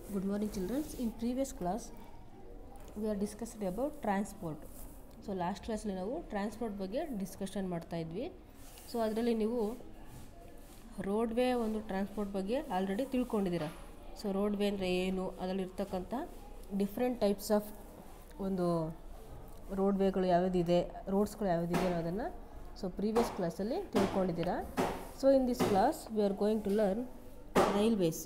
Good morning, children. In previous class, we are discussed about transport. So last ಕ್ಲಾಸಲ್ಲಿ ನಾವು transport ಬಗ್ಗೆ discussion ಮಾಡ್ತಾ ಇದ್ವಿ ಸೊ ಅದರಲ್ಲಿ ನೀವು ರೋಡ್ವೇ ಒಂದು ಟ್ರಾನ್ಸ್ಪೋರ್ಟ್ ಬಗ್ಗೆ ಆಲ್ರೆಡಿ ತಿಳ್ಕೊಂಡಿದ್ದೀರ ಸೊ ರೋಡ್ವೇ ಅಂದರೆ ಏನು ಅದರಲ್ಲಿ ಇರ್ತಕ್ಕಂಥ ಡಿಫ್ರೆಂಟ್ ಟೈಪ್ಸ್ ಆಫ್ ಒಂದು ರೋಡ್ವೇಗಳು ಯಾವುದಿದೆ ರೋಡ್ಸ್ಗಳು ಯಾವುದಿದೆ ಅನ್ನೋದನ್ನು ಸೊ ಪ್ರೀವಿಯಸ್ ಕ್ಲಾಸಲ್ಲಿ ತಿಳ್ಕೊಂಡಿದ್ದೀರಾ so in this class we are going to learn railways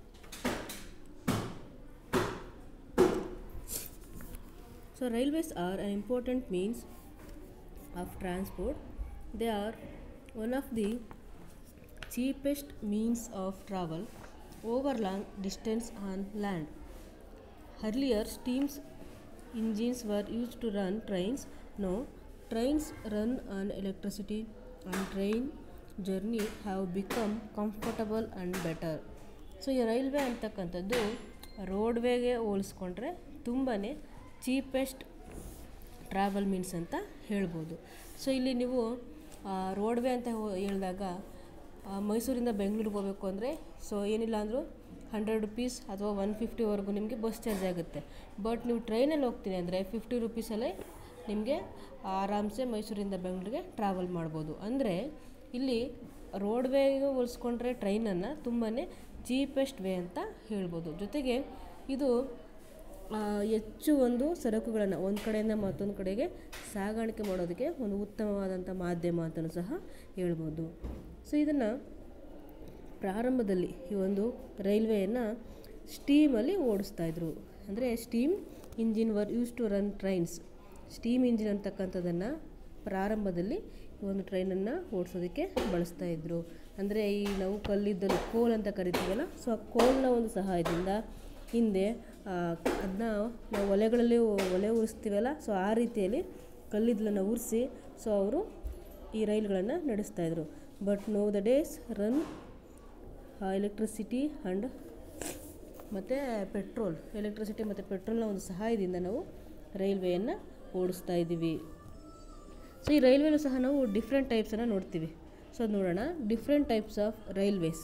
So railways are an important means of transport. They are one of the cheapest means of travel over long distance on land. Earlier steams engines were used to run trains. Now trains run on electricity and train journey have become comfortable and better. So ಈ railway ಅಂತಕ್ಕಂಥದ್ದು ರೋಡ್ವೇಗೆ ಹೋಲಿಸ್ಕೊಂಡ್ರೆ ತುಂಬಾ cheapest travel means ಅಂತ ಹೇಳ್ಬೋದು so ಇಲ್ಲಿ ನೀವು ರೋಡ್ವೇ ಅಂತ ಹೋ- ಹೇಳಿದಾಗ ಆ, ಮೈಸೂರಿಂದ ಬೆಂಗಳೂರಿಗೆ ಹೋಗಬೇಕು ಅಂದರೆ ಸೊ ಏನಿಲ್ಲ ಅಂದರೂ ಹಂಡ್ರೆಡ್ ರುಪೀಸ್ ಅಥವಾ ಒನ್ ಫಿಫ್ಟಿವರೆಗೂ ನಿಮಗೆ ಬಸ್ ಚಾರ್ಜ್ ಆಗುತ್ತೆ ಬಟ್ ನೀವು ಟ್ರೈನಲ್ಲಿ ಹೋಗ್ತೀನಿ ಅಂದರೆ ಫಿಫ್ಟಿ ರುಪೀಸಲ್ಲೇ ನಿಮಗೆ ಆರಾಮ್ಸೆ ಮೈಸೂರಿಂದ ಬೆಂಗಳೂರಿಗೆ ಟ್ರಾವೆಲ್ ಮಾಡ್ಬೋದು ಅಂದರೆ ಇಲ್ಲಿ ರೋಡ್ವೇಗೆ ಹೋಲಿಸ್ಕೊಂಡ್ರೆ ಟ್ರೈನನ್ನು ತುಂಬಾ ಚೀಪೆಸ್ಟ್ ವೇ ಅಂತ ಹೇಳ್ಬೋದು ಜೊತೆಗೆ ಇದು ಆ, ಹೆಚ್ಚು ಒಂದು ಸರಕುಗಳನ್ನು ಒಂದು ಕಡೆಯಿಂದ ಮತ್ತೊಂದು ಕಡೆಗೆ ಸಾಗಾಣಿಕೆ ಮಾಡೋದಕ್ಕೆ ಒಂದು ಉತ್ತಮವಾದಂಥ ಮಾಧ್ಯಮ ಅಂತಲೂ ಸಹ ಹೇಳ್ಬೋದು ಸೊ ಇದನ್ನು ಪ್ರಾರಂಭದಲ್ಲಿ ಈ ಒಂದು ರೈಲ್ವೆಯನ್ನು ಸ್ಟೀಮಲ್ಲಿ ಓಡಿಸ್ತಾಯಿದ್ರು ಅಂದರೆ steam engine were use to run trains steam engine ಅಂತಕ್ಕಂಥದ್ದನ್ನು ಪ್ರಾರಂಭದಲ್ಲಿ ಈ ಒಂದು ಟ್ರೈನನ್ನು ಓಡಿಸೋದಕ್ಕೆ ಬಳಸ್ತಾ ಇದ್ರು ಅಂದರೆ ಈ ನಾವು ಕಲ್ಲಿದ್ದಲು ಕೋಲ್ ಅಂತ ಕರಿತೀವಲ್ಲ ಸೊ ಆ ಕೋಲ್ನ ಒಂದು ಸಹಾಯದಿಂದ ಹಿಂದೆ ಅದನ್ನ ನಾವು ಒಲೆಗಳಲ್ಲಿ ಒಲೆ ಉರಿಸ್ತೀವಲ್ಲ ಸೊ ಆ ರೀತಿಯಲ್ಲಿ ಕಲ್ಲಿದ್ದಲನ್ನು ಉರಿಸಿ ಸೊ ಅವರು ಈ ರೈಲುಗಳನ್ನು ನಡೆಸ್ತಾಯಿದ್ರು but no the days run electricity and ಮತ್ತು ಪೆಟ್ರೋಲ್ ಎಲೆಕ್ಟ್ರಿಸಿಟಿ ಮತ್ತು ಪೆಟ್ರೋಲ್ನ ಒಂದು ಸಹಾಯದಿಂದ ನಾವು ರೈಲ್ವೆಯನ್ನು ಓಡಿಸ್ತಾ ಇದ್ದೀವಿ ಸೊ ಈ ರೈಲ್ವೆಲೂ ಸಹ ನಾವು ಡಿಫ್ರೆಂಟ್ ಟೈಪ್ಸನ್ನು ನೋಡ್ತೀವಿ ಸೊ ಅದು ನೋಡೋಣ different types of railways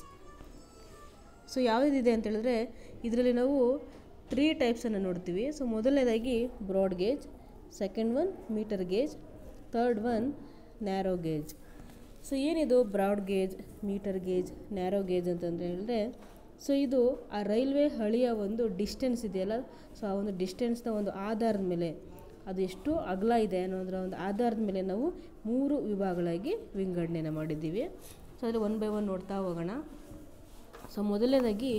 so ಯಾವುದಿದೆ ಅಂತ ಹೇಳಿದ್ರೆ ಇದರಲ್ಲಿ ನಾವು ತ್ರೀ ಟೈಪ್ಸನ್ನು ನೋಡ್ತೀವಿ ಸೊ ಮೊದಲನೇದಾಗಿ broad gauge second one metre gauge third one narrow gauge so ಏನಿದು broad gauge metre gauge narrow gauge ಅಂತಂದರೆ ಹೇಳಿದ್ರೆ ಸೊ ಇದು ಆ ರೈಲ್ವೆ ಹಳಿಯ ಒಂದು ಡಿಸ್ಟೆನ್ಸ್ ಇದೆಯಲ್ಲ ಸೊ ಆ ಒಂದು ಡಿಸ್ಟೆನ್ಸ್ನ ಒಂದು ಆಧಾರದ ಮೇಲೆ ಅದು ಎಷ್ಟು ಅಗಲ ಇದೆ ಅನ್ನೋದರ ಒಂದು ಆಧಾರದ ಮೇಲೆ ನಾವು ಮೂರು ವಿಭಾಗಗಳಾಗಿ ವಿಂಗಡಣೆನ ಮಾಡಿದ್ದೀವಿ ಸೊ ಅದರಲ್ಲಿ ಒನ್ ಬೈ ಒನ್ ನೋಡ್ತಾ ಹೋಗೋಣ ಸೊ ಮೊದಲನೇದಾಗಿ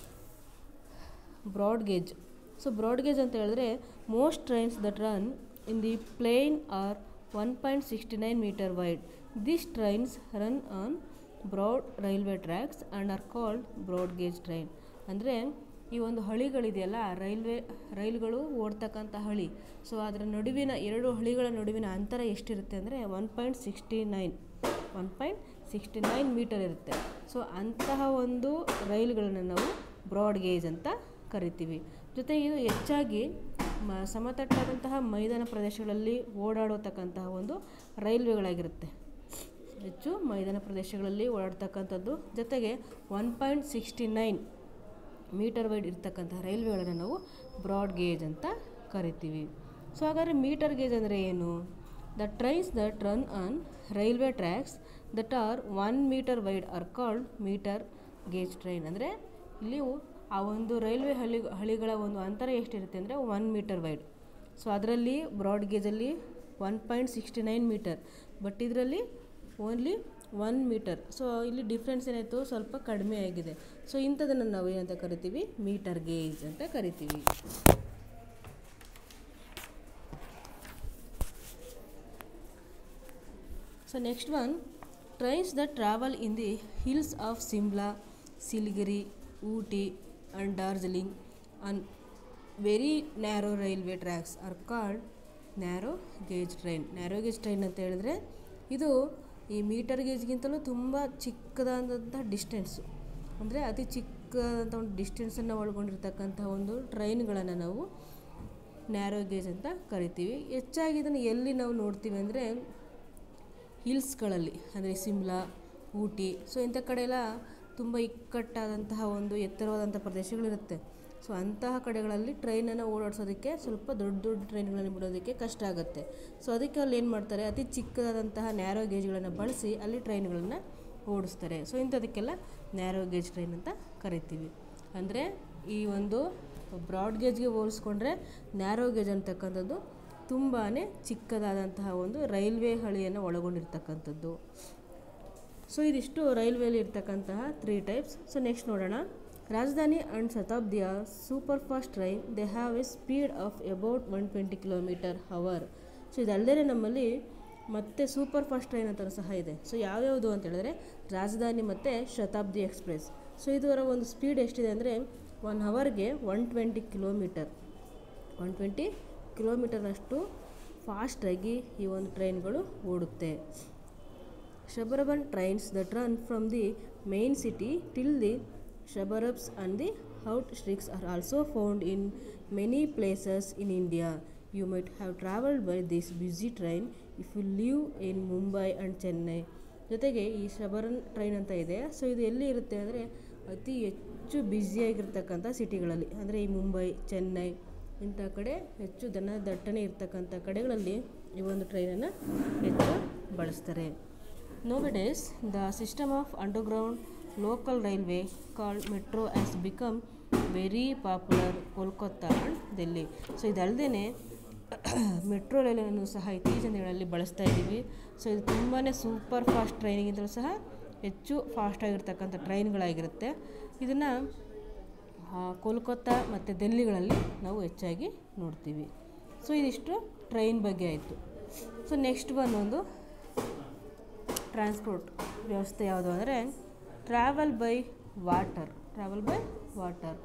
broad gauge so broad gauge ಅಂತ ಹೇಳಿದ್ರೆ most trains that run in the plain are one point sixty nine metre wide this trains run on broad railway tracks and are called broad gauge train ಅಂದರೆ ಈ ಒಂದು ಹಳಿಗಳಿದೆಯಲ್ಲ railway ರೈಲುಗಳು ಓಡ್ತಕ್ಕಂಥ ಹಳಿ so ಅದರ ನಡುವಿನ ಎರಡು ಹಳಿಗಳ ನಡುವಿನ ಅಂತರ ಎಷ್ಟಿರುತ್ತೆ ಅಂದರೆ one point sixty nine one point sixty nine metre ಇರುತ್ತೆ ಸೊ ಅಂತಹ ಒಂದು ರೈಲುಗಳನ್ನು ನಾವು ಬ್ರಾಡ್ ಗೇಜ್ ಅಂತ ಕರಿತೀವಿ ಜೊತೆಗೆ ಇದು ಹೆಚ್ಚಾಗಿ ಮ ಸಮತಟ್ಟಾದಂತಹ ಮೈದಾನ ಪ್ರದೇಶಗಳಲ್ಲಿ ಓಡಾಡತಕ್ಕಂತಹ ಒಂದು ರೈಲ್ವೆಗಳಾಗಿರುತ್ತೆ ಹೆಚ್ಚು ಮೈದಾನ ಪ್ರದೇಶಗಳಲ್ಲಿ ಓಡಾಡ್ತಕ್ಕಂಥದ್ದು ಜೊತೆಗೆ one point sixty nine metre wide ಇರ್ತಕ್ಕಂತಹ ರೈಲ್ವೆಗಳನ್ನು ನಾವು ಬ್ರಾಡ್ ಗೇಜ್ ಅಂತ ಕರಿತೀವಿ ಸೊ ಹಾಗಾದರೆ ಮೀಟರ್ ಗೇಜ್ ಅಂದರೆ ಏನು the trains that run on railway tracks that are one metre wide are called metre gauge train ಅಂದರೆ ಇಲ್ಲಿ ಆ ಒಂದು ರೈಲ್ವೆ ಹಳಿ ಹಳಿಗಳ ಒಂದು ಅಂತರ ಎಷ್ಟಿರುತ್ತೆ ಅಂದರೆ ಒನ್ ಮೀಟರ್ ವೈಡ್ ಸೊ ಅದರಲ್ಲಿ ಬ್ರಾಡ್ ಗೇಜಲ್ಲಿ one point sixty nine metre but ಇದರಲ್ಲಿ ಓನ್ಲಿ ಒನ್ ಮೀಟರ್ ಸೊ ಇಲ್ಲಿ ಡಿಫ್ರೆನ್ಸ್ ಏನಾಯಿತು ಸ್ವಲ್ಪ ಕಡಿಮೆ ಆಗಿದೆ ಸೊ ಇಂಥದನ್ನು ನಾವು ಏನಂತ ಕರಿತೀವಿ ಮೀಟರ್ ಗೇಜ್ ಅಂತ ಕರಿತೀವಿ so next one trains that travel in the hills of Simla Siliguri Ooty and Darjeeling on very narrow railway tracks are called narrow gauge train narrow gauge train ಅಂತ ಹೇಳಿದ್ರೆ ಇದು ಈ ಮೀಟರ್ ಗೇಜ್ಗಿಂತಲೂ ತುಂಬ ಚಿಕ್ಕದಾದಂಥ ಡಿಸ್ಟೆನ್ಸು ಅಂದರೆ ಅತಿ ಚಿಕ್ಕದಾದಂಥ ಒಂದು ಡಿಸ್ಟೆನ್ಸನ್ನು ಒಳಗೊಂಡಿರ್ತಕ್ಕಂಥ ಒಂದು ಟ್ರೈನ್ಗಳನ್ನು ನಾವು ನ್ಯಾರೋ ಗೇಜ್ ಅಂತ ಕರಿತೀವಿ ಹೆಚ್ಚಾಗಿ ಇದನ್ನು ಎಲ್ಲಿ ನಾವು ನೋಡ್ತೀವಿ ಅಂದರೆ ಹಿಲ್ಸ್ಗಳಲ್ಲಿ ಅಂದರೆ ಸಿಮ್ಲಾ ಊಟಿ ಸೊ ಇಂಥ ಕಡೆ ಎಲ್ಲ ತುಂಬ ಇಕ್ಕಟ್ಟಾದಂತಹ ಒಂದು ಎತ್ತರವಾದಂಥ ಪ್ರದೇಶಗಳಿರುತ್ತೆ ಸೊ ಅಂತಹ ಕಡೆಗಳಲ್ಲಿ ಟ್ರೈನನ್ನು ಓಡಾಡಿಸೋದಕ್ಕೆ ಸ್ವಲ್ಪ ದೊಡ್ಡ ದೊಡ್ಡ ಟ್ರೈನ್ಗಳನ್ನು ಬಿಡೋದಕ್ಕೆ ಕಷ್ಟ ಆಗುತ್ತೆ ಸೊ ಅದಕ್ಕೆ ಅಲ್ಲಿ ಏನು ಮಾಡ್ತಾರೆ ಅತಿ ಚಿಕ್ಕದಾದಂತಹ ನ್ಯಾರೋ ಗೇಜ್ಗಳನ್ನು ಬಳಸಿ ಅಲ್ಲಿ ಟ್ರೈನ್ಗಳನ್ನು ಓಡಿಸ್ತಾರೆ ಸೊ ಇಂಥದಕ್ಕೆಲ್ಲ ನ್ಯಾರೋ ಗೇಜ್ ಟ್ರೈನ್ ಅಂತ ಕರಿತೀವಿ ಅಂದರೆ ಈ ಒಂದು ಬ್ರಾಡ್ ಗೇಜ್ಗೆ ಹೋಲಿಸ್ಕೊಂಡ್ರೆ ನ್ಯಾರೋ ಗೇಜ್ ಅಂತಕ್ಕಂಥದ್ದು ತುಂಬಾ ಚಿಕ್ಕದಾದಂತಹ ಒಂದು ರೈಲ್ವೆ ಹಳಿಯನ್ನು ಒಳಗೊಂಡಿರ್ತಕ್ಕಂಥದ್ದು ಸೊ ಇದಿಷ್ಟು ರೈಲ್ವೆಯಲ್ಲಿ ಇರ್ತಕ್ಕಂತಹ ತ್ರೀ ಟೈಪ್ಸ್ ಸೊ ನೆಕ್ಸ್ಟ್ ನೋಡೋಣ ರಾಜಧಾನಿ ಆ್ಯಂಡ್ ಶತಾಬ್ದಿಯ super fast train they have a speed of about one twenty kilometre hour so ಇದಲ್ಲದೆ ನಮ್ಮಲ್ಲಿ ಮತ್ತೆ ಸೂಪರ್ ಫಾಸ್ಟ್ ಟ್ರೈನ್ ಅಂತ ಸಹ ಇದೆ ಸೊ ಯಾವ್ಯಾವುದು ಅಂತ ಹೇಳಿದ್ರೆ ರಾಜಧಾನಿ ಮತ್ತು ಶತಾಬ್ದಿ ಎಕ್ಸ್ಪ್ರೆಸ್ ಸೊ ಇದರ ಒಂದು ಸ್ಪೀಡ್ ಎಷ್ಟಿದೆ ಅಂದರೆ ಒನ್ ಹವರ್ಗೆ one twenty kilometre one twenty ಕಿಲೋಮೀಟರ್ನಷ್ಟು ಫಾಸ್ಟಾಗಿ ಈ ಒಂದು ಟ್ರೈನ್ಗಳು ಓಡುತ್ತೆ suburban trains that run from the main city till the suburbs and the outskirts are also found in many places in India. You might have traveled by this busy train if you live in Mumbai and Chennai. ಜೊತೆಗೆ ಈ ಶಬರನ್ train ಅಂತ ಇದೆ so ಇದು ಎಲ್ಲಿ ಇರುತ್ತೆ ಅಂದರೆ ಅತಿ ಹೆಚ್ಚು ಬ್ಯುಸಿಯಾಗಿರ್ತಕ್ಕಂಥ ಸಿಟಿಗಳಲ್ಲಿ ಅಂದರೆ ಈ ಮುಂಬೈ ಚೆನ್ನೈ ಇಂಥ ಕಡೆ ಹೆಚ್ಚು ದನ ದಟ್ಟಣೆ ಇರ್ತಕ್ಕಂಥ ಕಡೆಗಳಲ್ಲಿ ಈ ಒಂದು ಟ್ರೈನನ್ನು ಹೆಚ್ಚು ಬಳಸ್ತಾರೆ Nowadays, the system of underground local railway called metro has become very popular Kolkata and Delhi so ಇದಲ್ಲದೆ ಮೆಟ್ರೋ ರೈಲನ್ನು ಸಹ ಇತ್ತೀಚಿನ ದಿನಗಳಲ್ಲಿ ಬಳಸ್ತಾ ಇದ್ದೀವಿ ಸೊ ಇದು ತುಂಬಾ ಸೂಪರ್ ಫಾಸ್ಟ್ ಟ್ರೈನಿಗಿಂತಲೂ ಸಹ ಹೆಚ್ಚು ಫಾಸ್ಟಾಗಿರ್ತಕ್ಕಂಥ ಟ್ರೈನ್ಗಳಾಗಿರುತ್ತೆ ಇದನ್ನು ಕೋಲ್ಕತ್ತಾ ಮತ್ತು ದಿಲ್ಲಿಗಳಲ್ಲಿ ನಾವು ಹೆಚ್ಚಾಗಿ ನೋಡ್ತೀವಿ ಸೊ ಇದಿಷ್ಟು ಟ್ರೈನ್ ಬಗ್ಗೆ ಆಯಿತು ಸೊ ನೆಕ್ಸ್ಟ್ ಬಂದೊಂದು ಟ್ರಾನ್ಸ್ಪೋರ್ಟ್ ವ್ಯವಸ್ಥೆ ಯಾವುದು ಅಂದರೆ travel by water travel by water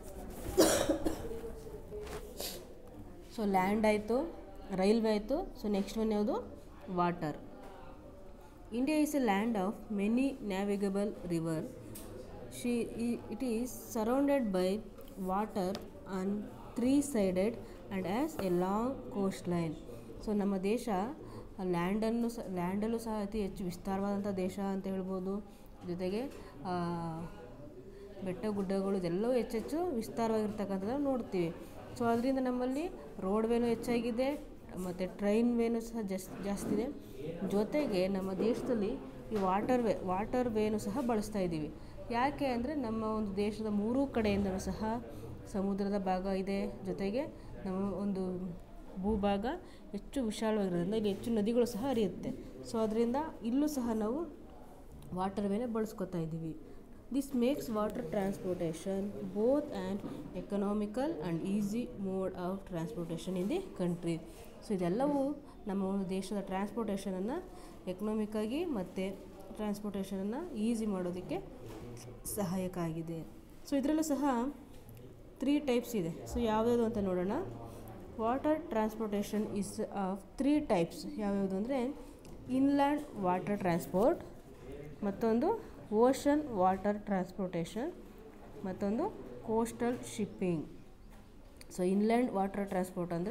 so land ಆಯಿತು ರೈಲ್ವೆ ಆಯಿತು ಸೊ ನೆಕ್ಸ್ಟ್ ಒನ್ ಯಾವುದು water India is a land of many navigable river she it is surrounded by water on three sided and as a long coast line so ನಮ್ಮ ದೇಶ ಲ್ಯಾಂಡನ್ನು ಸಹ ಲ್ಯಾಂಡಲ್ಲೂ ಸಹ ಅತಿ ಹೆಚ್ಚು ವಿಸ್ತಾರವಾದಂಥ ದೇಶ ಅಂತ ಹೇಳ್ಬೋದು ಜೊತೆಗೆ ಬೆಟ್ಟ ಗುಡ್ಡಗಳು ಇದೆಲ್ಲವೂ ಹೆಚ್ಚೆಚ್ಚು ವಿಸ್ತಾರವಾಗಿರ್ತಕ್ಕಂಥದ್ದನ್ನು ನೋಡ್ತೀವಿ ಸೊ ಅದರಿಂದ ನಮ್ಮಲ್ಲಿ ರೋಡ್ ವೇನು ಹೆಚ್ಚಾಗಿದೆ ಮತ್ತು ಟ್ರೈನ್ ವೇನು ಸಹ ಜಾಸ್ ಜಾಸ್ತಿ ಇದೆ ಜೊತೆಗೆ ನಮ್ಮ ದೇಶದಲ್ಲಿ ಈ ವಾಟರ್ ವೇ ವಾಟರ್ ವೇನು ಸಹ ಬಳಸ್ತಾ ಇದ್ದೀವಿ ಯಾಕೆ ಅಂದರೆ ನಮ್ಮ ಒಂದು ದೇಶದ ಮೂರೂ ಕಡೆಯಿಂದಲೂ ಸಹ ಸಮುದ್ರದ ಭಾಗ ಇದೆ ಜೊತೆಗೆ ನಮ್ಮ ಒಂದು ಭೂಭಾಗ ಹೆಚ್ಚು ವಿಶಾಲವಾಗಿರೋದ್ರಿಂದ ಇಲ್ಲಿ ಹೆಚ್ಚು ನದಿಗಳು ಸಹ ಹರಿಯುತ್ತೆ ಸೊ ಅದರಿಂದ ಇಲ್ಲೂ ಸಹ ನಾವು ವಾಟರ್ ವೇನೆ ಬಳಸ್ಕೊತಾ ಇದ್ದೀವಿ this makes water transportation both and economical and easy mode of transportation in the country so ಇದೆಲ್ಲವೂ ನಮ್ಮ ಒಂದು ದೇಶದ ಟ್ರಾನ್ಸ್ಪೋರ್ಟೇಷನನ್ನು ಎಕನಾಮಿಕ್ಕಾಗಿ ಮತ್ತು ಟ್ರಾನ್ಸ್ಪೋರ್ಟೇಷನನ್ನು ಈಸಿ ಮಾಡೋದಕ್ಕೆ ಸಹಾಯಕ ಆಗಿದೆ ಸೊ ಇದರಲ್ಲೂ ಸಹ ತ್ರೀ ಟೈಪ್ಸ್ ಇದೆ ಸೊ ಯಾವ್ಯಾವುದು ಅಂತ ನೋಡೋಣ water transportation is of three types ಯಾವ್ಯಾವುದು ಅಂದರೆ ಇನ್ಲ್ಯಾಂಡ್ ವಾಟರ್ ಟ್ರಾನ್ಸ್ಪೋರ್ಟ್ ಮತ್ತೊಂದು ಓಷನ್ ವಾಟರ್ ಟ್ರಾನ್ಸ್ಪೋರ್ಟೇಷನ್ ಮತ್ತೊಂದು coastal shipping so inland water transport ಅಂದರೆ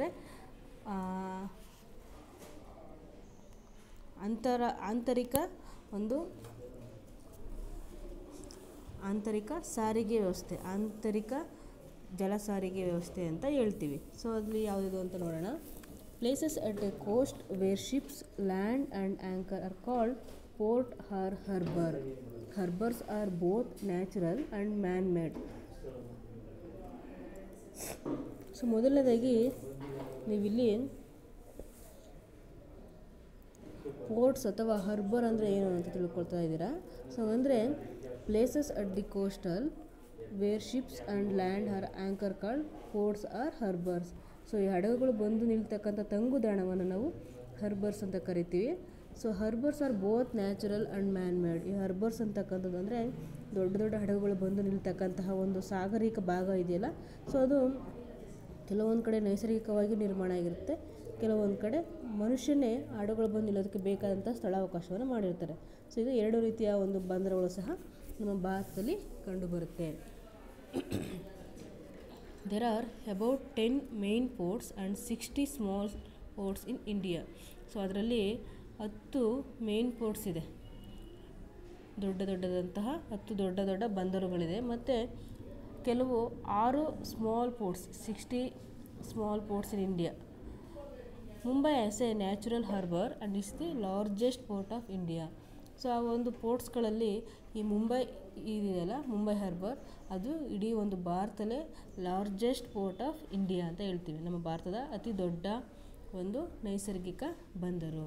ಅಂತರ ಆಂತರಿಕ ಒಂದು ಆಂತರಿಕ ಸಾರಿಗೆ ವ್ಯವಸ್ಥೆ ಆಂತರಿಕ ಜಲ ಸಾರಿಗೆ ವ್ಯವಸ್ಥೆ ಅಂತ ಹೇಳ್ತೀವಿ ಸೊ ಅಲ್ಲಿ ಯಾವುದಿದು ಅಂತ ನೋಡೋಣ places at a coast where ships land and anchor are called port or harbour harbours are both natural and man made so ಮೊದಲನೇದಾಗಿ ನೀವಿಲ್ಲಿ ಪೋರ್ಟ್ಸ್ ಅಥವಾ ಹರ್ಬರ್ ಅಂದರೆ ಏನು ಅಂತ ತಿಳ್ಕೊಳ್ತಾ ಇದ್ದೀರಾ ಸೊ ಅಂದರೆ places at the coastal where ships and land are anchor called ports or harbours so ಈ ಹಡಗುಗಳು ಬಂದು ನಿಲ್ತಕ್ಕಂಥ ತಂಗುದಾಣವನ್ನು ನಾವು ಹರ್ಬರ್ಸ್ ಅಂತ ಕರಿತೀವಿ so harbours are both natural and man made ಈ ಹರ್ಬರ್ಸ್ ಅಂತಕ್ಕಂಥದ್ದು ಅಂದರೆ ದೊಡ್ಡ ದೊಡ್ಡ ಹಡಗುಗಳು ಬಂದು ನಿಲ್ತಕ್ಕಂತಹ ಒಂದು ಸಾಗರಿಕ ಭಾಗ ಇದೆಯಲ್ಲ ಸೊ ಅದು ಕೆಲವೊಂದು ಕಡೆ ನೈಸರ್ಗಿಕವಾಗಿ ನಿರ್ಮಾಣ ಆಗಿರುತ್ತೆ ಕೆಲವೊಂದು ಕಡೆ ಮನುಷ್ಯನೇ ಹಡಗುಗಳು ಬಂದು ನಿಲ್ಲೋದಕ್ಕೆ ಬೇಕಾದಂಥ ಸ್ಥಳಾವಕಾಶವನ್ನು ಮಾಡಿರ್ತಾರೆ ಸೊ ಇದು ಎರಡು ರೀತಿಯ ಒಂದು ಬಂದರುಗಳು ಸಹ ನಮ್ಮ ಭಾರತದಲ್ಲಿ ಕಂಡುಬರುತ್ತೆ there are about ten main ports and sixty small ports in India so ಅದರಲ್ಲಿ ಹತ್ತು ಮೇನ್ ಪೋರ್ಟ್ಸ್ ಇದೆ ದೊಡ್ಡ ದೊಡ್ಡದಂತಹ ಹತ್ತು ದೊಡ್ಡ ದೊಡ್ಡ ಬಂದರುಗಳಿದೆ ಮತ್ತು ಕೆಲವು ಆರು small ports sixty small ports in India Mumbai as a natural harbour and is the largest port of India so ಆ ಒಂದು ಪೋರ್ಟ್ಸ್ಗಳಲ್ಲಿ ಈ ಮುಂಬೈ ಇದೆಯಲ್ಲ ಮುಂಬೈ ಹಾರ್ಬರ್ ಅದು ಇಡೀ ಒಂದು ಭಾರತದಲ್ಲೇ ಲಾರ್ಜೆಸ್ಟ್ ಪೋರ್ಟ್ ಆಫ್ ಇಂಡಿಯಾ ಅಂತ ಹೇಳ್ತೀವಿ ನಮ್ಮ ಭಾರತದ ಅತಿ ದೊಡ್ಡ ಒಂದು ನೈಸರ್ಗಿಕ ಬಂದರು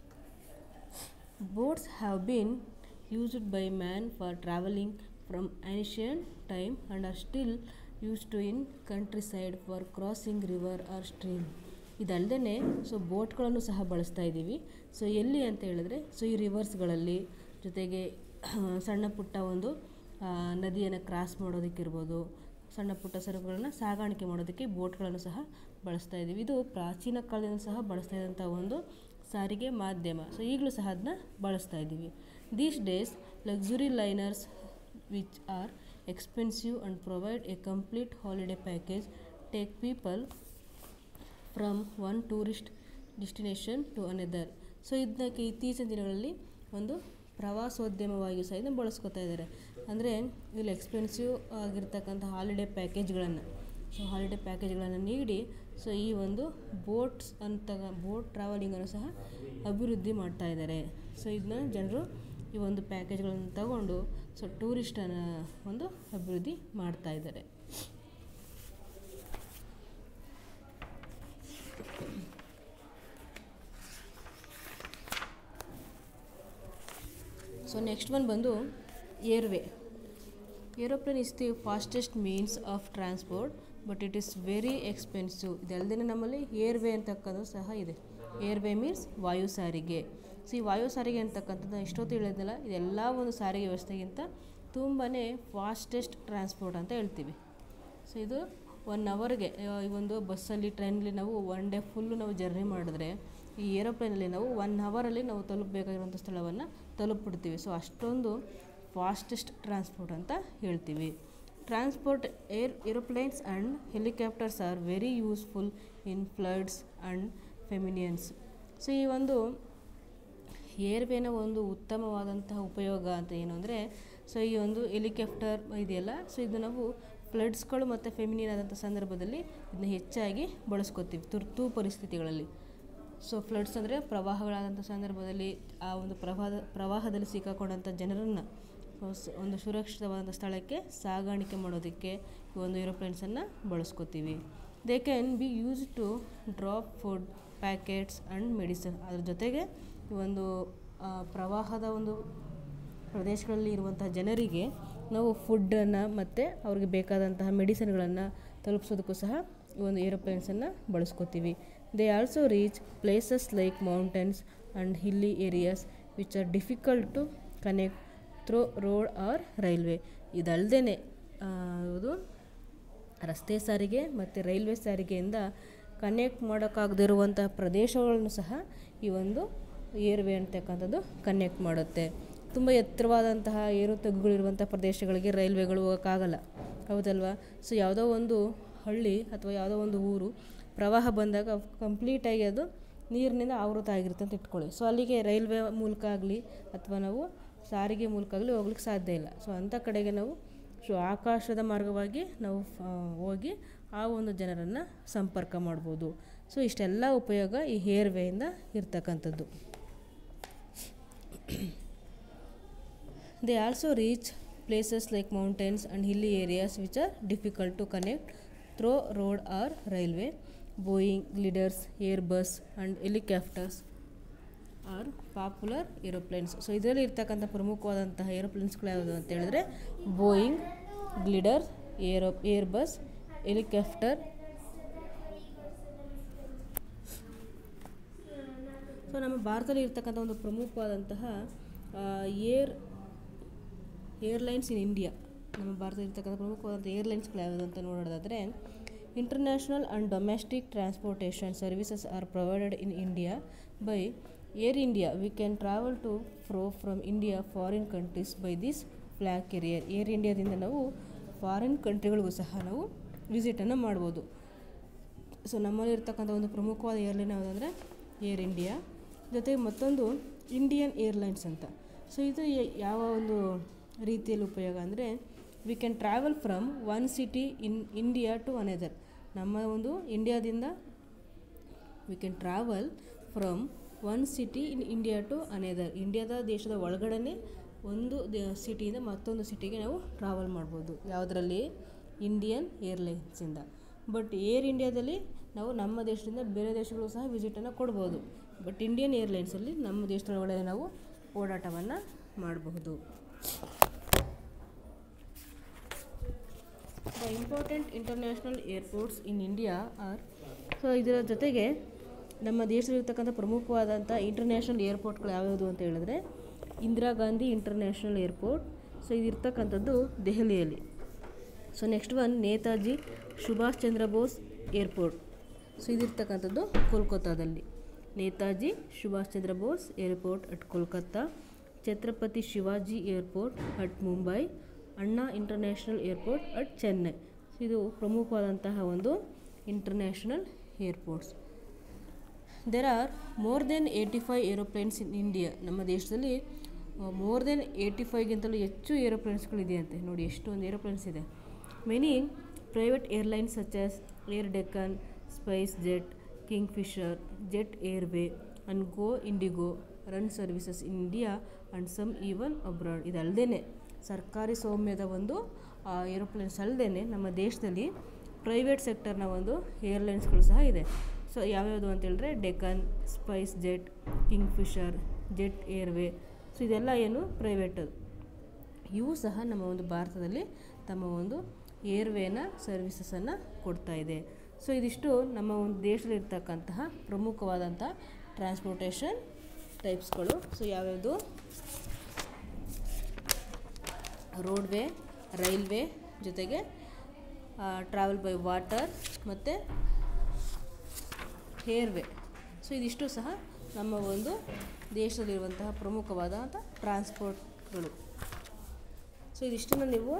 boats have been used by man for travelling from ancient time and are still use to in country side for crossing river or stream ಇದಲ್ಲದೆ ಸೊ ಬೋಟ್ಗಳನ್ನು ಸಹ ಬಳಸ್ತಾ ಇದ್ದೀವಿ ಸೊ ಎಲ್ಲಿ ಅಂತ ಹೇಳಿದ್ರೆ ಸೊ ಈ ರಿವರ್ಸ್ಗಳಲ್ಲಿ ಜೊತೆಗೆ ಸಣ್ಣ ಪುಟ್ಟ ಒಂದು ನದಿಯನ್ನು ಕ್ರಾಸ್ ಮಾಡೋದಕ್ಕಿರ್ಬೋದು ಸಣ್ಣ ಪುಟ್ಟ ಸರಕುಗಳನ್ನು ಸಾಗಾಣಿಕೆ ಮಾಡೋದಕ್ಕೆ ಬೋಟ್ಗಳನ್ನು ಸಹ ಬಳಸ್ತಾ ಇದ್ದೀವಿ ಇದು ಪ್ರಾಚೀನ ಕಾಲದಿಂದ ಸಹ ಬಳಸ್ತಾ ಇದ್ದಂಥ ಒಂದು ಸಾರಿಗೆ ಮಾಧ್ಯಮ ಸೊ ಈಗಲೂ ಸಹ ಅದನ್ನ ಬಳಸ್ತಾ ಇದ್ದೀವಿ these days luxury liners which are expensive and provide a complete holiday package take people from one tourist destination to another so ಇದಕ್ಕೆ ಇತ್ತೀಚಿನ ದಿನಗಳಲ್ಲಿ ಒಂದು ಪ್ರವಾಸೋದ್ಯಮವಾಗಿ ಸಹ ಇದನ್ನು ಬಳಸ್ಕೊತಾ ಇದ್ದಾರೆ ಅಂದರೆ ಇಲ್ಲಿ ಎಕ್ಸ್ಪೆನ್ಸಿವ್ ಆಗಿರ್ತಕ್ಕಂಥ ಹಾಲಿಡೇ ಪ್ಯಾಕೇಜ್ಗಳನ್ನು ಸೊ ಹಾಲಿಡೇ ಪ್ಯಾಕೇಜ್ಗಳನ್ನು ನೀಡಿ ಸೊ ಈ ಒಂದು ಬೋಟ್ಸ್ ಅಂತ ಬೋಟ್ ಟ್ರಾವೆಲಿಂಗನ್ನು ಸಹ ಅಭಿವೃದ್ಧಿ ಮಾಡ್ತಾ ಇದ್ದಾರೆ ಸೊ ಇದನ್ನ ಜನರು ಈ ಒಂದು ಪ್ಯಾಕೇಜ್ಗಳನ್ನು ತಗೊಂಡು ಸೊ ಟೂರಿಸ್ಟನ್ನು ಒಂದು ಅಭಿವೃದ್ಧಿ ಮಾಡ್ತಾ ಇದ್ದಾರೆ ಸೊ ನೆಕ್ಸ್ಟ್ ಒನ್ ಬಂದು airway aeroplane is the fastest means of transport but it is very expensive ಇದಲ್ಲದೆ ನಮ್ಮಲ್ಲಿ ಏರ್ವೇ ಅಂತಕ್ಕಂಥದ್ದು ಸಹ ಇದೆ ಏರ್ವೇ ಮೀನ್ಸ್ ವಾಯು ಸಾರಿಗೆ ಸೊ ಈ ವಾಯು ಸಾರಿಗೆ ಅಂತಕ್ಕಂಥದ್ದು ಎಷ್ಟೊತ್ತು ಹೇಳಿದ್ನಲ್ಲ ಇದೆಲ್ಲ ಒಂದು ಸಾರಿಗೆ ವ್ಯವಸ್ಥೆಗಿಂತ ತುಂಬಾ ಫಾಸ್ಟೆಸ್ಟ್ ಟ್ರಾನ್ಸ್ಪೋರ್ಟ್ ಅಂತ ಹೇಳ್ತೀವಿ ಸೊ ಇದು ಒನ್ ಅವರ್ಗೆ ಈ ಒಂದು ಬಸ್ಸಲ್ಲಿ ಟ್ರೈನಲ್ಲಿ ನಾವು ಒನ್ ಡೇ ಫುಲ್ಲು ನಾವು ಜರ್ನಿ ಮಾಡಿದ್ರೆ ಈ ಏರೋಪ್ಲೇನಲ್ಲಿ ನಾವು ಒನ್ ಅವರಲ್ಲಿ ನಾವು ತಲುಪಬೇಕಾಗಿರುವಂಥ ಸ್ಥಳವನ್ನು ತಲುಪಿಬಿಡ್ತೀವಿ ಸೊ ಅಷ್ಟೊಂದು ಫಾಸ್ಟೆಸ್ಟ್ ಟ್ರಾನ್ಸ್ಪೋರ್ಟ್ ಅಂತ ಹೇಳ್ತೀವಿ transport air aeroplanes and helicopters are very useful in floods and famines so ಈ ಒಂದು ಏರ್ವೇನ ಒಂದು ಉತ್ತಮವಾದಂತಹ ಉಪಯೋಗ ಅಂತ ಏನು ಅಂದರೆ ಸೊ ಈ ಒಂದು ಹೆಲಿಕಾಪ್ಟರ್ ಇದೆಯಲ್ಲ ಸೊ ಇದು ನಾವು ಫ್ಲಡ್ಸ್ಗಳು ಮತ್ತು ಫೆಮಿನಿಯನ್ ಆದಂಥ ಸಂದರ್ಭದಲ್ಲಿ ಇದನ್ನ ಹೆಚ್ಚಾಗಿ ಬಳಸ್ಕೊತೀವಿ ತುರ್ತು ಪರಿಸ್ಥಿತಿಗಳಲ್ಲಿ ಸೊ ಫ್ಲಡ್ಸ್ ಅಂದರೆ ಪ್ರವಾಹಗಳಾದಂಥ ಸಂದರ್ಭದಲ್ಲಿ ಆ ಒಂದು ಪ್ರವಾಹ ಪ್ರವಾಹದಲ್ಲಿ ಸಿಕ್ಕಾಕೊಂಡಂಥ ಜನರನ್ನು ಒಂದು ಸುರಕ್ಷಿತವಾದಂಥ ಸ್ಥಳಕ್ಕೆ ಸಾಗಾಣಿಕೆ ಮಾಡೋದಕ್ಕೆ ಈ ಒಂದು ಏರೋಪ್ಲೇನ್ಸನ್ನು ಬಳಸ್ಕೊತೀವಿ they can be use to drop food packets and medicine ಅದ್ರ ಜೊತೆಗೆ ಈ ಒಂದು ಪ್ರವಾಹದ ಒಂದು ಪ್ರದೇಶಗಳಲ್ಲಿ ಇರುವಂತಹ ಜನರಿಗೆ ನಾವು ಫುಡ್ಡನ್ನು ಮತ್ತು ಅವ್ರಿಗೆ ಬೇಕಾದಂತಹ ಮೆಡಿಸಿನ್ಗಳನ್ನು ತಲುಪಿಸೋದಕ್ಕೂ ಸಹ ಈ ಒಂದು ಏರೋಪ್ಲೇನ್ಸನ್ನು ಬಳಸ್ಕೊತೀವಿ they also reach places like mountains and hilly areas which are difficult to connect through road or railway ಇದಲ್ಲದೆ ಇದು ರಸ್ತೆ ಸಾರಿಗೆ ಮತ್ತು ರೈಲ್ವೆ ಸಾರಿಗೆಯಿಂದ ಕನೆಕ್ಟ್ ಮಾಡೋಕ್ಕಾಗದಿರುವಂಥ ಪ್ರದೇಶಗಳನ್ನು ಸಹ ಈ ಒಂದು ಏರ್ವೇ ಅಂತಕ್ಕಂಥದ್ದು ಕನೆಕ್ಟ್ ಮಾಡುತ್ತೆ ತುಂಬ ಎತ್ತರವಾದಂತಹ ಏರು ತಗ್ಗುಗಳಿರುವಂಥ ಪ್ರದೇಶಗಳಿಗೆ ರೈಲ್ವೆಗಳು ಹೋಗೋಕ್ಕಾಗಲ್ಲ ಹೌದಲ್ವಾ ಸೊ ಯಾವುದೋ ಒಂದು ಹಳ್ಳಿ ಅಥವಾ ಯಾವುದೋ ಒಂದು ಊರು ಪ್ರವಾಹ ಬಂದಾಗ ಕಂಪ್ಲೀಟಾಗಿ ಅದು ನೀರಿನಿಂದ ಆವೃತ ಆಗಿರುತ್ತೆ ಅಂತ ಇಟ್ಕೊಳ್ಳಿ ಸೊ ಅಲ್ಲಿಗೆ ರೈಲ್ವೆ ಮೂಲಕ ಆಗಲಿ ಅಥವಾ ನಾವು ಸಾರಿಗೆ ಮೂಲಕ ಆಗಲಿ ಹೋಗ್ಲಿಕ್ಕೆ ಸಾಧ್ಯ ಇಲ್ಲ ಸೊ ಅಂಥ ಕಡೆಗೆ ನಾವು ಸೊ ಆಕಾಶದ ಮಾರ್ಗವಾಗಿ ನಾವು ಹೋಗಿ ಆ ಒಂದು ಜನರನ್ನು ಸಂಪರ್ಕ ಮಾಡ್ಬೋದು ಸೊ ಇಷ್ಟೆಲ್ಲ ಉಪಯೋಗ ಈ ಹೇರ್ವೇಯಿಂದ ಇರ್ತಕ್ಕಂಥದ್ದು they also reach places like mountains and hilly areas which are difficult to connect through road or railway Boeing gliders Airbus and helicopters are popular aeroplanes so ಇದರಲ್ಲಿ ಇರ್ತಕ್ಕಂಥ ಪ್ರಮುಖವಾದಂತಹ ಏರೋಪ್ಲೇನ್ಸ್ಗಳು ಯಾವುದು ಅಂತ ಹೇಳಿದ್ರೆ Boeing glider aero Airbus helicopter so ನಮ್ಮ ಭಾರತದಲ್ಲಿ ಇರ್ತಕ್ಕಂಥ ಒಂದು ಪ್ರಮುಖವಾದಂತಹ ಏರ್ ಏರ್ಲೈನ್ಸ್ ಇನ್ ಇಂಡಿಯಾ ನಮ್ಮ ಭಾರತದಲ್ಲಿ ಇರ್ತಕ್ಕಂಥ ಪ್ರಮುಖವಾದಂಥ ಏರ್ಲೈನ್ಸ್ಗಳು ಯಾವುದು ಅಂತ ನೋಡೋದಾದರೆ international and domestic transportation services are provided in India by Air India we can travel to fro from India foreign countries by this flag carrier air ಇಂಡಿಯಾದಿಂದ ನಾವು ಫಾರಿನ್ ಕಂಟ್ರಿಗಳಿಗೂ ಸಹ ನಾವು ವಿಸಿಟನ್ನು ಮಾಡ್ಬೋದು ಸೊ ನಮ್ಮಲ್ಲಿ ಇರ್ತಕ್ಕಂಥ ಒಂದು ಪ್ರಮುಖವಾದ ಏರ್ಲೈನ್ ಯಾವುದಂದರೆ ಏರ್ ಇಂಡಿಯಾ ಜೊತೆಗೆ ಮತ್ತೊಂದು ಇಂಡಿಯನ್ ಏರ್ಲೈನ್ಸ್ ಅಂತ ಸೊ ಇದು ಯಾವ ಒಂದು ರೀತಿಯಲ್ಲಿ ಉಪಯೋಗ ಅಂದರೆ we can travel from one city in India to another ನಮ್ಮ ಒಂದು ಇಂಡಿಯಾದಿಂದ we can travel from one city in India to another ಇಂಡಿಯಾದ ದೇಶದ ಒಳಗಡೆ ಒಂದು ಸಿಟಿಯಿಂದ ಮತ್ತೊಂದು ಸಿಟಿಗೆ ನಾವು ಟ್ರಾವೆಲ್ ಮಾಡ್ಬೋದು ಯಾವುದರಲ್ಲಿ ಇಂಡಿಯನ್ ಏರ್ಲೈನ್ಸಿಂದ ಬಟ್ ಏರ್ ಇಂಡಿಯಾದಲ್ಲಿ ನಾವು ನಮ್ಮ ದೇಶದಿಂದ ಬೇರೆ ದೇಶಗಳು ಸಹ ವಿಸಿಟನ್ನು ಕೊಡ್ಬೋದು ಬಟ್ ಇಂಡಿಯನ್ ಏರ್ಲೈನ್ಸಲ್ಲಿ ನಮ್ಮ ದೇಶದ ಒಳಗಡೆ ನಾವು ಓಡಾಟವನ್ನು ಮಾಡಬಹುದು the important international airports in India are so ಇದರ ಜೊತೆಗೆ ನಮ್ಮ ದೇಶದಲ್ಲಿರ್ತಕ್ಕಂಥ ಪ್ರಮುಖವಾದಂಥ ಇಂಟರ್ನ್ಯಾಷನಲ್ ಏರ್ಪೋರ್ಟ್ಗಳು ಯಾವ್ಯಾವುದು ಅಂತ ಹೇಳಿದ್ರೆ Indira Gandhi international airport so ಇದಿರ್ತಕ್ಕಂಥದ್ದು ದೆಹಲಿಯಲ್ಲಿ so next one Netaji Subhash Chandra Bose airport so ಇದಿರ್ತಕ್ಕಂಥದ್ದು ಕೋಲ್ಕತ್ತಾದಲ್ಲಿ Netaji Subhash Chandra Bose airport at Kolkata Chhatrapati Shivaji airport at Mumbai Anna international airport at Chennai ಇದು ಪ್ರಮುಖವಾದಂತಹ ಒಂದು international airports there are more than eighty five aeroplanes in India ನಮ್ಮ ದೇಶದಲ್ಲಿ ಮೋರ್ ದೆನ್ ಏಯ್ಟಿ ಫೈವ್ಗಿಂತಲೂ ಹೆಚ್ಚು ಏರೋಪ್ಲೇನ್ಸ್ಗಳಿದೆಯಂತೆ ನೋಡಿ ಎಷ್ಟೊಂದು ಏರೋಪ್ಲೇನ್ಸ್ ಇದೆ many private airlines such as Air Deccan SpiceJet Kingfisher Jet Airway and Go IndiGo run services in India and some even abroad ಇದಲ್ಲದೆ ಸರ್ಕಾರಿ ಸೌಮ್ಯದ ಒಂದು aeroplanes ಅಲ್ಲದೆ ನಮ್ಮ ದೇಶದಲ್ಲಿ ಪ್ರೈವೇಟ್ ಸೆಕ್ಟರ್ನ ಒಂದು ಏರ್ಲೈನ್ಸ್ಗಳು ಸಹ ಇದೆ ಸೊ ಯಾವ್ಯಾವುದು ಅಂತ ಹೇಳಿದ್ರೆ Deccan SpiceJet Kingfisher Jet Airway so ಇದೆಲ್ಲ ಏನು ಪ್ರೈವೇಟದು ಇವು ಸಹ ನಮ್ಮ ಒಂದು ಭಾರತದಲ್ಲಿ ತಮ್ಮ ಒಂದು ಏರ್ವೇನ ಸರ್ವಿಸಸನ್ನು ಕೊಡ್ತಾ ಇದೆ ಸೊ ಇದಿಷ್ಟು ನಮ್ಮ ಒಂದು ದೇಶದಲ್ಲಿರ್ತಕ್ಕಂತಹ ಪ್ರಮುಖವಾದಂಥ ಟ್ರಾನ್ಸ್ಪೋರ್ಟೇಷನ್ ಟೈಪ್ಸ್ಗಳು ಸೊ ಯಾವ್ಯಾವುದು ರೋಡ್ವೇ ರೈಲ್ವೇ ಜೊತೆಗೆ ಟ್ರಾವೆಲ್ ಬೈ ವಾಟರ್ ಮತ್ತು ಏರ್ವೇ ಸೊ ಇದಿಷ್ಟು ಸಹ ನಮ್ಮ ಒಂದು ದೇಶದಲ್ಲಿರುವಂತಹ ಪ್ರಮುಖವಾದಂಥ ಟ್ರಾನ್ಸ್ಪೋರ್ಟ್ಗಳು ಸೊ ಇದಿಷ್ಟನ್ನು ನೀವು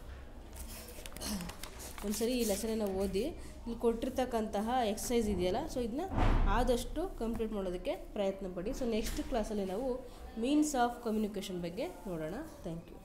ಒಂದ್ಸರಿ ಈ ಲೆಸನನ್ನು ಓದಿ ಇಲ್ಲಿ ಕೊಟ್ಟಿರ್ತಕ್ಕಂತಹ ಎಕ್ಸಸೈಸ್ ಇದೆಯಲ್ಲ ಸೊ ಇದನ್ನ ಆದಷ್ಟು ಕಂಪ್ಲೀಟ್ ಮಾಡೋದಕ್ಕೆ ಪ್ರಯತ್ನ ಪಡಿ ಸೊ ನೆಕ್ಸ್ಟ್ ಕ್ಲಾಸಲ್ಲಿ ನಾವು ಮೀನ್ಸ್ ಆಫ್ ಕಮ್ಯುನಿಕೇಷನ್ ಬಗ್ಗೆ ನೋಡೋಣ ಥ್ಯಾಂಕ್ ಯು